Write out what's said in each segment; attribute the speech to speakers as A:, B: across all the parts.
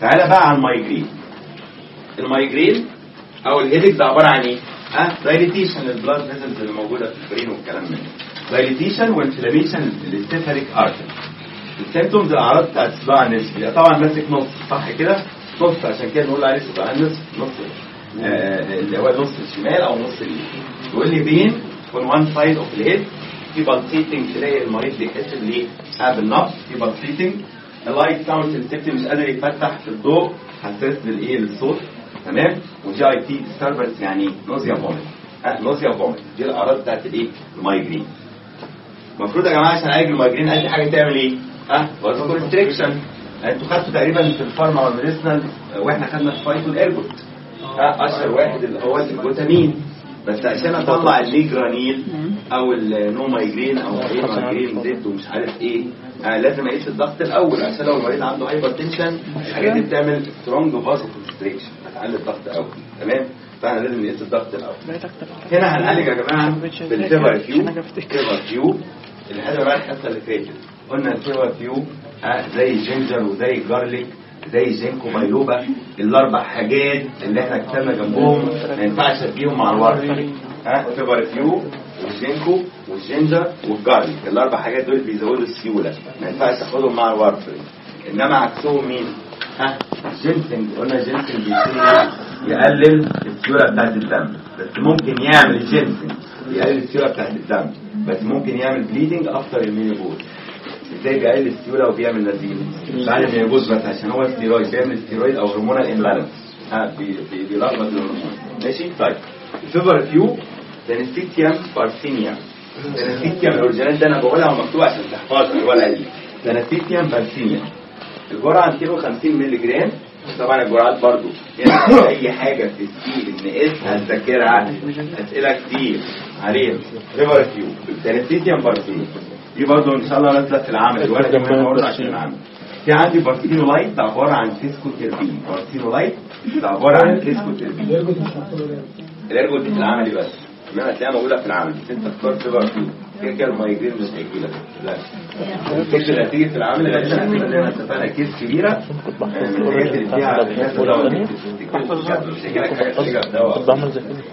A: تعالى بقى على المايجرين المايجرين او الهيدك ده عباره عن ايه؟ ها دايليتيشن للبلاد فيزلز اللي موجوده في البرين والكلام من ده دايليتيشن وانفلاميشن للسيفاليك ارتري السيمتومز الاعراض بتاعت الصداع النصفي بيبقى طبعا ماسك نص صح كده؟ نص عشان كده نقول عليه صداع النصف نص آه، اللي هو نص الشمال او نص اليمين تقول لي بين on one side of the head في بالسيتنج تلاقي المريض بيحس بالايه؟ آه، بالنبض في بالسيتنج اللايت ساوند سنسيتي مش قادر يفتح في الضوء حساس للايه للصوت تمام وجي اي تي ديستربنس يعني نوزيا فوميت ها نوزيا فوميت دي الاعراض بتاعت الايه؟ المايجرين المفروض يا جماعه عشان اعالج المايجرين اي حاجه تعمل ايه؟ ها فازو كونستريكشن انتوا خدتوا تقريبا في الفارما والميديسنال واحنا خدنا في فايتو الارجوت ها اشهر واحد اللي هو الجلوتامين بس عشان اطلع الليجرانيل او النو مايجرين او ايه مايجرين زد ومش عارف ايه آه لازم اقيس الضغط الاول عشان لو المريض عنده هايبر تنشن الحاجات دي بتعمل سترونج فازو كونستريكشن هتعلي الضغط قوي تمام فاحنا لازم نقيس الضغط الاول هنا هنعالج يا جماعه بالفيبر كيو فيبر كيو اللي خدنا بقى الحصه اللي فاتت قلنا الفيبر كيو آه زي جينجر وزي جارليك زي جينكو بايلوبا الاربع حاجات اللي احنا كتبنا جنبهم ما ينفعش اديهم مع الورق ها فيبر كيو والجينكو والجينجر والجارليك الاربع حاجات دول بيزودوا السيوله ما ينفعش تاخدهم مع الوارفرين انما عكسهم مين؟ ها جينسنج قلنا جينسنج بيكون يقلل السيوله بتاعت الدم بس ممكن يعمل جينسنج يقلل السيوله بتاعت الدم بس ممكن يعمل بليدنج افتر المينيبوز ازاي بيقلل السيوله وبيعمل نزيف بعد ما يجوز بس عشان هو ستيرويد بيعمل ستيرويد او هرمونال امبالانس ها بي- بي- بيلخبط الهرمون ماشي طيب الفيبر فيو دانستيتيام بارسينيا دانستيتيام الاوريجينال ده انا بقولها ومكتوب عشان تحفظها الورقه دي دانستيتيام بارسينيا الجرعه 250 مللي جرام طبعا الجرعات برضو يعني اي حاجه في السيل نقيسها نذاكرها اسئله كتير عليها فيبر فيو دانستيتيام بارسينيا دي برضو ان شاء الله نازله في العمل الورقه دي مهمه برضو عشان العمل في عندي بارسينو لايت ده عباره عن كيسكو تربين بارسينو لايت ده عباره عن كيسكو تربين الارجو دي في العملي بس انما هتلاقيها موجوده في العمل بس انت اختار فيبر فيو كده كده المايجرين مش هيجي لك لا الكيس اللي هتيجي في العمل غالبا هتبقى زي ما اتفقنا كيس كبيره آه، من الحاجات اللي فيها الناس لو جبت مش هيجي لك حاجه تيجي
B: طب بعمل زي كده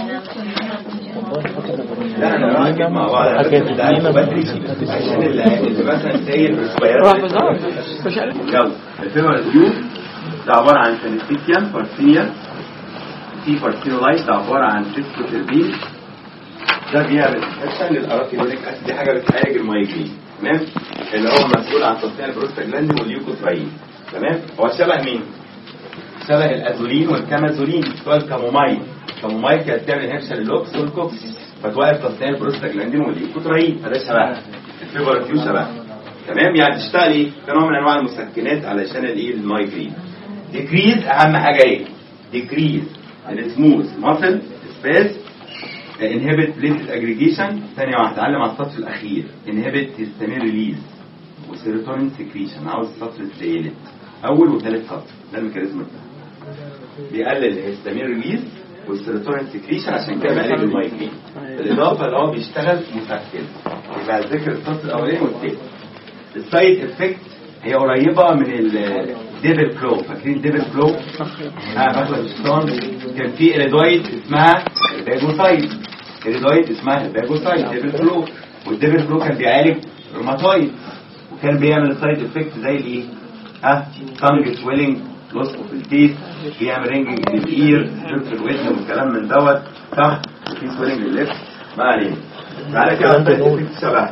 A: لا انا راجع مع بعض على فكرة ده عارفه بدري عشان اللي اللي مثلا ساير بالصغيرات يلا الفيبر فيو ده عباره عن سنستيكيان بارسينيا في بارسينولايت ده عباره عن سيسكوتربين ده بيعمل انفكشن للاراكيدونيك اسيد دي حاجه بتعالج المايجرين تمام اللي هو مسؤول عن تصنيع البروستاجلاندين والليوكوتراين تمام هو شبه مين؟ شبه الازولين والكامازولين بتوع الكامومايل الكامومايل كانت بتعمل انهبشن للوكس والكوكس فتوقف تصنيع البروستاجلاندين والليوكوتراين فده شبهها الفيبر فيو شبهها تمام يعني تشتغل ايه؟ كنوع من انواع المسكنات علشان الايه المايجرين ديكريز اهم حاجه ايه؟ ديكريز السموث ماسل سبيس انهبت بليتد اجريجيشن ثانيه واحده علم على السطر الاخير انهبت هيستامين ريليز وسيروتونين سكريشن عاوز السطر الثالث اول وثالث سطر ده الميكانيزم بتاعه بيقلل الهيستامين ريليز والسيروتونين سكريشن عشان كده بيعالج المايجرين بالاضافه اللي هو بيشتغل مسكن يبقى ذكر السطر الاولاني والثاني السايد افكت هي قريبه من الديفل كلو فاكرين ديفل كلو اه مثلا الشيطان كان في اريدويد اسمها الباجوسايد اريدويد اسمها الباجوسايد ديفل كلو والديفل كلو كان بيعالج روماتويد وكان بيعمل سايد افكت زي الايه ها تانج سويلنج لوس اوف التيست بيعمل رينجنج للاير في الودن والكلام من دوت صح وفي سويلنج للليفت ما علينا تعالى كده السايد افكت شبه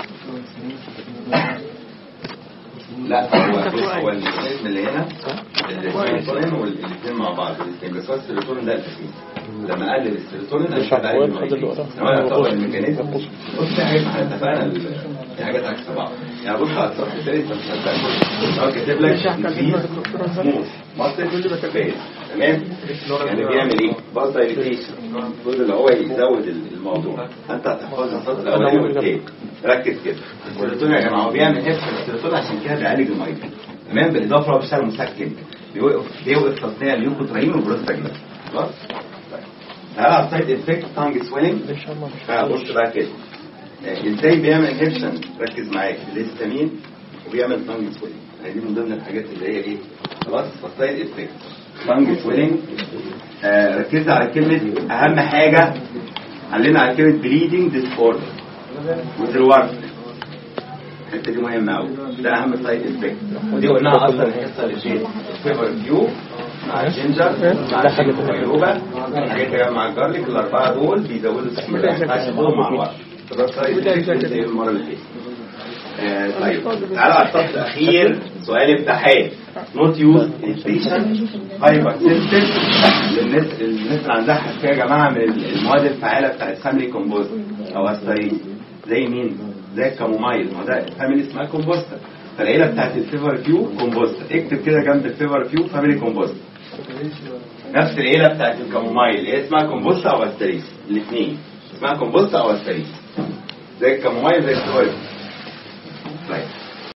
A: لا هو بص هو الاسم اللي هنا السيروتونين والاثنين مع بعض الاثنين بس هو السيروتونين ده الاساسي لما قلل السيروتونين ده
B: مش عارف هو
A: بقلل
B: الخط اللي وراه.
A: انما يعتبر الميكانيزم بص في حاجات احنا اتفقنا ال- في حاجات عكس بعض يعني بص على الصف الثالث بس هتلاقي هو كاتب لك سموث مصر تمام يعني بيعمل ايه؟ باز دايليتيشن المفروض اللي هو يزود الموضوع انت هتحفظ السطر الاولاني والثاني ركز كده السيروتونين يا جماعه هو بيعمل حفظ السيروتونين عشان كده بيعالج المايجرين تمام بالاضافه هو بيشتغل مسكن بيوقف بيوقف تصنيع اليوكوتراين والبروستاجلاند خلاص طيب. تعالى على السايد افكت تانج سويلنج
B: ان شاء الله مش
A: بص بقى كده آه، ازاي بيعمل انهبشن ركز معايا الهستامين وبيعمل تانج سويلنج يعني دي من ضمن الحاجات اللي هي ايه خلاص سايد افكت لانج سويلنج ركزت على كلمه اهم حاجه علمنا على كلمه بليدنج ديس اوردر وذروارك الحته دي مهمه قوي ده اهم سايد افكت ودي قلناها اصلا الحصه اللي فاتت فيفر فيو مع الجينجر مع الفيروبا الحاجات اللي مع الجارليك الاربعه دول بيزودوا السكر ما ينفعش ياخدهم مع بعض فده سايد افكت زي المره اللي فاتت آه، طيب تعالوا على السطر الاخير سؤال امتحان نوت يوز انفيشن هايبر سيستم للناس الناس اللي عندها حساسيه يا جماعه من المواد الفعاله بتاعت فاميلي كومبوست او استرين زي مين؟ زي الكامومايل ما هو ده فاميلي اسمها كومبوستا فالعيله بتاعت الفيفر فيو كومبوستا اكتب كده جنب الفيفر فيو فاميلي كومبوستا نفس العيله بتاعت الكامومايل هي اسمها كومبوستا او استريس الاثنين اسمها كومبوستا او استريس زي الكامومايل زي الفيفر طيب